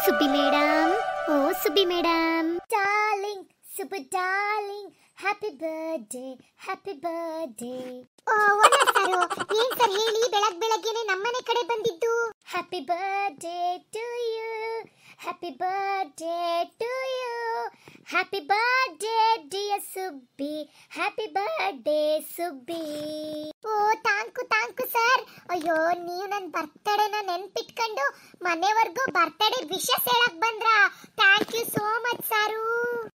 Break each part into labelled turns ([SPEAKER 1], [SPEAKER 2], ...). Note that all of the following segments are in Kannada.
[SPEAKER 1] ಸುಬ್ಬಿ ಮೇಡಮ್ ಓ Subbi madam darling Subbu darling happy birthday happy birthday ಓ ಓನರ್ ಸರ್ ಏನ್ ಸರ್ ಹೇಳಿ ಬೆಳಗ್ ಬೆಳಗ್ಗೆನೆ ನಮ್ಮನೆ ಕಡೆ ಬಂದಿದ್ದು happy birthday to you happy birthday to you happy birthday dear Subbi happy birthday Subbi ಓ ಥ್ಯಾಂಕು ಥ್ಯಾಂಕು ಸರ್ ಅಯ್ಯೋ ನೀವು ನನ್ನ ಬರ್ತಡೇನ ನೆನ್ಪಿಟ್ಕೊಂಡು ಮನೆವರೆಗೂ ಬರ್ತಡೇ ವಿಶಸ್ ಹೇಳಕ್ ಬಂದ್ರ ಥ್ಯಾಂಕ್ ಯು ಸೋ ಮಚ್ ಸಾರು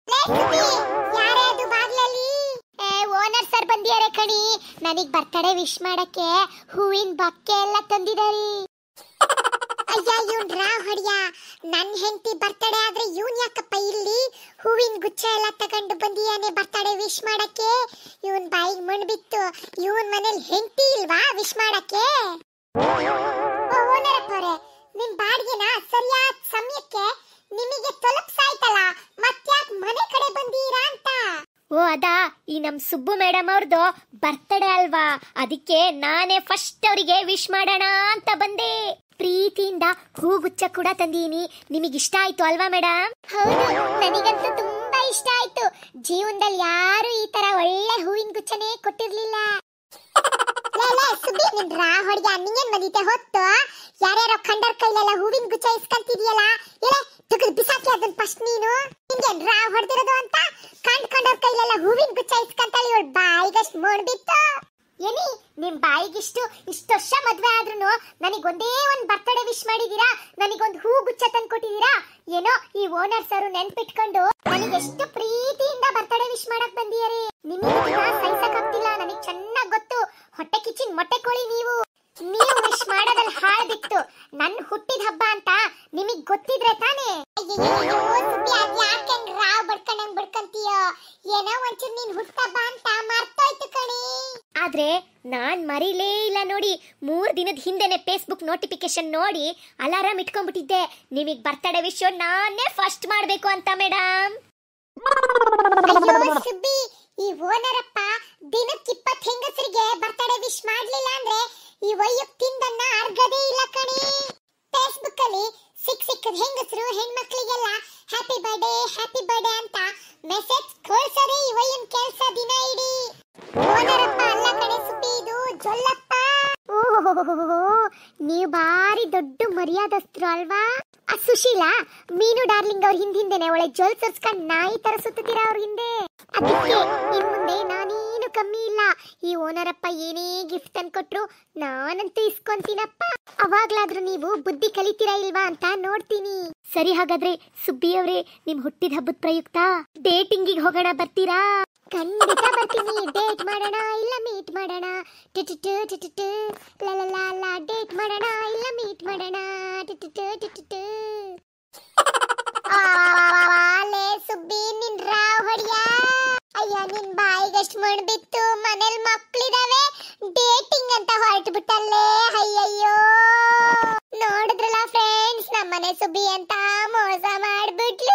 [SPEAKER 1] ಯಾರೇ ಅದು ಬಾಗ್ಲಲ್ಲಿ ಏ ಓನರ್ ಸರ್ ಬಂದಿಯಾರೆ ಕಣಿ ನನಗ್ ಬರ್ತಡೇ ವಿಶ್ ಮಾಡಕ್ಕೆ ಹೂವಿನ ಬಕ್ಕೆ ಎಲ್ಲ ತಂದಿದಾರಿ ಅಯ್ಯ ಇವ್ನ್ ರಾ ಹೊಡ್ಯ ನನ್ ಹೆಂಡತಿ ಬರ್ತಡೇ ಆದ್ರೆ ಇವ್ನ್ ಯಾಕಪ್ಪ ಇಲ್ಲಿ ಹೂವಿನ ಗುಚ್ಛ ಎಲ್ಲ ತಗೊಂಡು ಬಂದಿಯಾನೆ ಬರ್ತಡೇ ವಿಶ್ ಮಾಡಕ್ಕೆ ಇವನ್ ಬಾಯಿಗೆ ಮಣ್ಣು ಬಿತ್ತು ಇವನ್ ಮನೇಲಿ ಹೆಂಡತಿ ಇಲ್ವಾ ವಿಶ್ ಮಾಡಕ್ಕೆ ಓನರಪ್ಪವ್ರೆ ನಿಮ್ ಬಾಡಿಗೆನ ಸರಿಯಾದ ಸಮಯಕ್ಕೆ ನಿಮಗೆ ತಲುಪ್ಸಾಯ್ತಲ್ಲ ಮತ್ತ್ಯಾಕ್ ಮನೆ ಕಡೆ ಬಂದೀರಾ ಅಂತ ಓ ಅದಾ ಈ ನಮ್ ಸುಬ್ಬು ಮೇಡಮ್ ಅವ್ರದ್ದು ಬರ್ತಡೇ ಅಲ್ವಾ ಅದಕ್ಕೆ ನಾನೇ ಫಸ್ಟ್ ಅವರಿಗೆ ವಿಶ್ ಮಾಡೋಣ ಅಂತ ಬಂದೆ ಪ್ರೀತಿಯಿಂದ ಹೂಗುಚ್ಚ ಕೂಡ ತಂದೀನಿ ನಿಮಗೆ ಇಷ್ಟ ಆಯ್ತು ಅಲ್ವಾ ಮೇಡಮ್ ಹೌದು ನನಗಂತೂ ತುಂಬಾ ಇಷ್ಟ ಆಯ್ತು ಜೀವನದಲ್ಲಿ ಯಾರು ಈ ತರ ಒಳ್ಳೆ ಹೂವಿನ ಗುಚ್ಚನೇ ಕೊಟ್ಟಿರ್ಲಿಲ್ಲ ಸುಬ್ಬಿ ನಿನ್ ರಾ ಹೊಡ್ಯ ನಿಂಗೇನ್ ಬಂದಿತ್ತೆ ಹೊತ್ತು ಯಾರ್ಯಾರೋ ಕಂಡರ್ ಕೈಲೆಲ್ಲ ಹೂವಿನ ಗುಚ್ಚ ಇಸ್ಕಂತಿದ್ಯಲ್ಲ ಎಲೆ ತೆಗೆದು ಬಿಸಾಕಿ ಅದನ್ನ ಫಸ್ಟ್ ನೀನು ನಿಂಗೇನ್ ರಾ ಹೊಡೆದಿರೋದು ಅಂತ ಕಂಡ್ ಕಂಡರ್ ಕೈಲೆಲ್ಲ ಹೂವಿನ ಗುಚ್ಚ ಇಸ್ಕಂತಾಳೆ ಇವಳು ಬಾಯಿಗಷ್ಟು ಮಾಡ್ಬಿತ್ತು ಏನಿ ನಿಮ್ ಬಾಯಿಗಿಷ್ಟು ಇಷ್ಟು ವರ್ಷ ಮದ್ವೆ ಆದ್ರೂ ನನಗ್ ಒಂದೇ ಒಂದ್ ಬರ್ತಡೇ ವಿಶ್ ಮಾಡಿದೀರಾ ನನಗೊಂದು ಹೂ ಗುಚ್ಚ ತಂದು ಕೊಟ್ಟಿದೀರಾ ಏನೋ ಈ ಓನರ್ ಸರ್ ನೆನ್ಪಿಟ್ಕೊಂಡು ನನಗೆ ಎಷ್ಟು ಪ್ರೀತಿಯಿಂದ ಬರ್ತಡೇ ವಿಶ್ ಮಾಡಕ್ ಬಂದಿಯಾರಿ ನಿಮಗೆ ಸಹಿಸಕ್ಕಾಗ್ತಿಲ್ಲ ನನಗೆ ಚೆನ್ನಾಗ್ ಗೊತ್ತು ಹೊಟ್ಟೆ ಕಿಚ್ಚಿನ ಮೊಟ್ಟೆ ಕೋಳಿ ನೀವು ನೀವು ವಿಶ್ ಮಾಡೋದ್ರಲ್ಲಿ ಹಾಳ್ ಬಿತ್ತು ನನ್ ಹುಟ್ಟಿದ ಹಬ್ಬ ಅಂತ ನಿಮಗ್ ಗೊತ್ತಿದ್ರೆ ತಾನೇ ರಾವ್ ಬಡ್ಕೊಂಡಂಗ್ ಬಡ್ಕಂತೀಯೋ ಏನೋ ಒಂಚೂರು ನೀನ್ ಹುಟ್ಟಬ್ಬ ಅಂತ ಮರ್ತೋಯ್ತು ಕಣಿ ಆದ್ರೆ ನಾನ್ ಮರಿಲೇ ಇಲ್ಲ ನೋಡಿ ಮೂರ್ ದಿನದ ಹಿಂದೆನೆ ಫೇಸ್ಬುಕ್ ನೋಟಿಫಿಕೇಶನ್ ನೋಡಿ ಅಲಾರಾಮ್ ಇಟ್ಕೊಂಡ್ಬಿಟ್ಟಿದ್ದೆ ನಿಮಗ್ ಬರ್ತಡೇ ವಿಷಯ ನಾನೇ ಫಸ್ಟ್ ಮಾಡ್ಬೇಕು ಅಂತ ಮೇಡಮ್ ಸುಬ್ಬಿ ಈ ಓನರಪ್ಪ ದಿನಕ್ಕೆ ಇಪ್ಪತ್ತು ಹೆಂಗಸರಿಗೆ ಬರ್ತಡೇ ವಿಶ್ ಮಾಡ್ಲಿಲ್ಲ ಅಂದ್ರೆ ಈ ವಯ್ಯಕ್ ತಿಂದನ್ನ ಅರ್ಗದೇ ಇಲ್ಲ ಕಣಿ ಫೇಸ್ಬುಕ್ ಅಲ್ಲಿ ಸಿಕ್ ಸಿಕ್ಕದ ಹೆಂಗಸರು ಹೆಣ್ಮಕ್ಳಿಗೆಲ್ಲ ಹ್ಯಾಪಿ ಬರ್ಡೇ ಹ್ಯಾಪಿ ಬರ್ಡೇ ಅಂತ ಮೆಸೇಜ್ ಕಳ್ಸೋದೇ ಈ ವಯ್ಯನ್ ಕೆಲ್ಸ ದಿನ ಇಡೀ ಓನರಪ್ಪ ಅಲ್ಲ ಕಣೆ ಸುಬ್ಬಿ ಇದು ಜೊಲ್ಲಪ್ಪ ಓಹೋ ನೀವು ಬಾರಿ ದೊಡ್ಡ ಮರ್ಯಾದಸ್ತರು ಅಲ್ವಾ ಆ ಸುಶೀಲಾ ಮೀನು ಡಾರ್ಲಿಂಗ್ ಅವ್ರ ಹಿಂದಿಂದೇನೆ ಒಳ್ಳೆ ಜೊಲ್ ಸರ್ಸ್ಕೊಂಡ್ ನಾಯಿ ತರ ಸುತ್ತೀರಾ ಅವ್ರ ಹಿಂದೆ ಅದಕ್ಕೆ ಇನ್ ಮುಂದೆ ನಾನೇನು ಕಮ್ಮಿ ಇಲ್ಲ ಈ ಓನರಪ್ಪ ಏನೇ ಗಿಫ್ಟ್ ತಂದ್ಕೊಟ್ರು ನಾನಂತೂ ಇಸ್ಕೊಂತೀನಪ್ಪ ಅವಾಗ್ಲಾದ್ರೂ ನೀವು ಬುದ್ಧಿ ಕಲಿತೀರಾ ಇಲ್ವಾ ಅಂತ ನೋಡ್ತೀನಿ ಸರಿ ಹಾಗಾದ್ರೆ ಸುಬ್ಬಿ ಅವ್ರೆ ನಿಮ್ ಹುಟ್ಟಿದ ಹಬ್ಬದ ಪ್ರಯುಕ್ತ ಡೇಟಿಂಗಿಗೆ ಹೋಗೋಣ ಬರ್ತೀರಾ ಖಂಡಿತ ಬರ್ತೀನಿ ಡೇಟ್ ಮಾಡೋಣ ಇಲ್ಲ ಮೀಟ್ ಮಾಡೋಣ ಟುಟುಟು ಟುಟುಟು ಲಲಲಾಲ ಡೇಟ್ ಮಾಡೋಣ ಇಲ್ಲ ಮೀಟ್ ಮಾಡೋಣ ಟುಟುಟು ಟುಟುಟು ಆಲೆ ಸುಬ್ಬಿ ನಿನ್ ರಾವ್ ಹೊಡಿಯ ಅಯ್ಯ ನಿನ್ ಬಾಯಿಗಷ್ಟು ಮಣ್ಬಿತ್ತು ಮನೇಲಿ ಮಕ್ಳಿದಾವೆ ಡೇಟಿಂಗ್ ಅಂತ ಹೊರಟು ಬಿಟ್ಟಲ್ಲೇ ಅಯ್ಯಯ್ಯೋ ನೋಡಿದ್ರಲ್ಲ ಫ್ರೆಂಡ್ಸ್ ನಮ್ಮನೆ ಸುಬ್ಬಿ ಅಂತ ಮೋಸ ಮಾಡ್ಬಿಟ್ಲು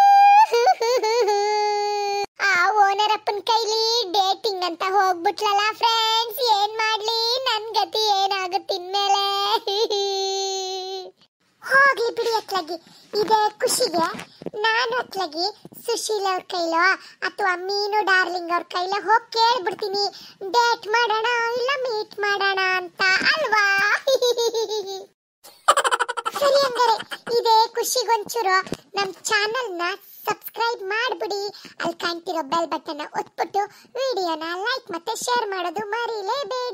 [SPEAKER 1] ಆ ಓನರ್ ಅಪ್ಪನ ಕೈಲಿ ಡೇಟಿಂಗ್ ಅಂತ ಹೋಗ್ಬಿಟ್ಲಲ್ಲ ಫ್ರೆಂಡ್ಸ್ ಏನ್ ಮಾಡ್ಲಿ ನನ್ ಗತಿ ಏನಾಗುತ್ತೆ ಇನ್ಮೇಲೆ ಹೋಗ್ಲಿ ಬಿಡಿ ಅತ್ಲಾಗಿ ಇದೇ ಖುಷಿಗೆ ನಾನು ಅತ್ಲಾಗಿ ಸುಶೀಲ್ ಅವ್ರ ಕೈಲೋ ಅಥವಾ ಮೀನು ಡಾರ್ಲಿಂಗ್ ಅವ್ರ ಕೈಲೋ ಹೋಗಿ ಕೇಳ್ಬಿಡ್ತೀನಿ ಡೇಟ್ ಮಾಡೋಣ ಇಲ್ಲ ಮೀಟ್ ಮಾಡೋಣ ಅಂತ ಅಲ್ವಾ ಸರಿ ಹಂಗಾರೆ ಇದೇ ಖುಷಿಗೊಂಚೂರು ನಮ್ಮ ಚಾನಲ್ನ ಸಬ್ಸ್ಕ್ರೈಬ್ ಮಾಡ್ಬಿಡಿ ಅಲ್ಲಿ ಕಾಣ್ತಿರೋ ಬೆಲ್ ಬಟನ್ ಒತ್ಬಿಟ್ಟು ವಿಡಿಯೋನ ಲೈಕ್ ಮತ್ತೆ ಶೇರ್ ಮಾಡೋದು ಮರಿಲೇಬೇಡಿ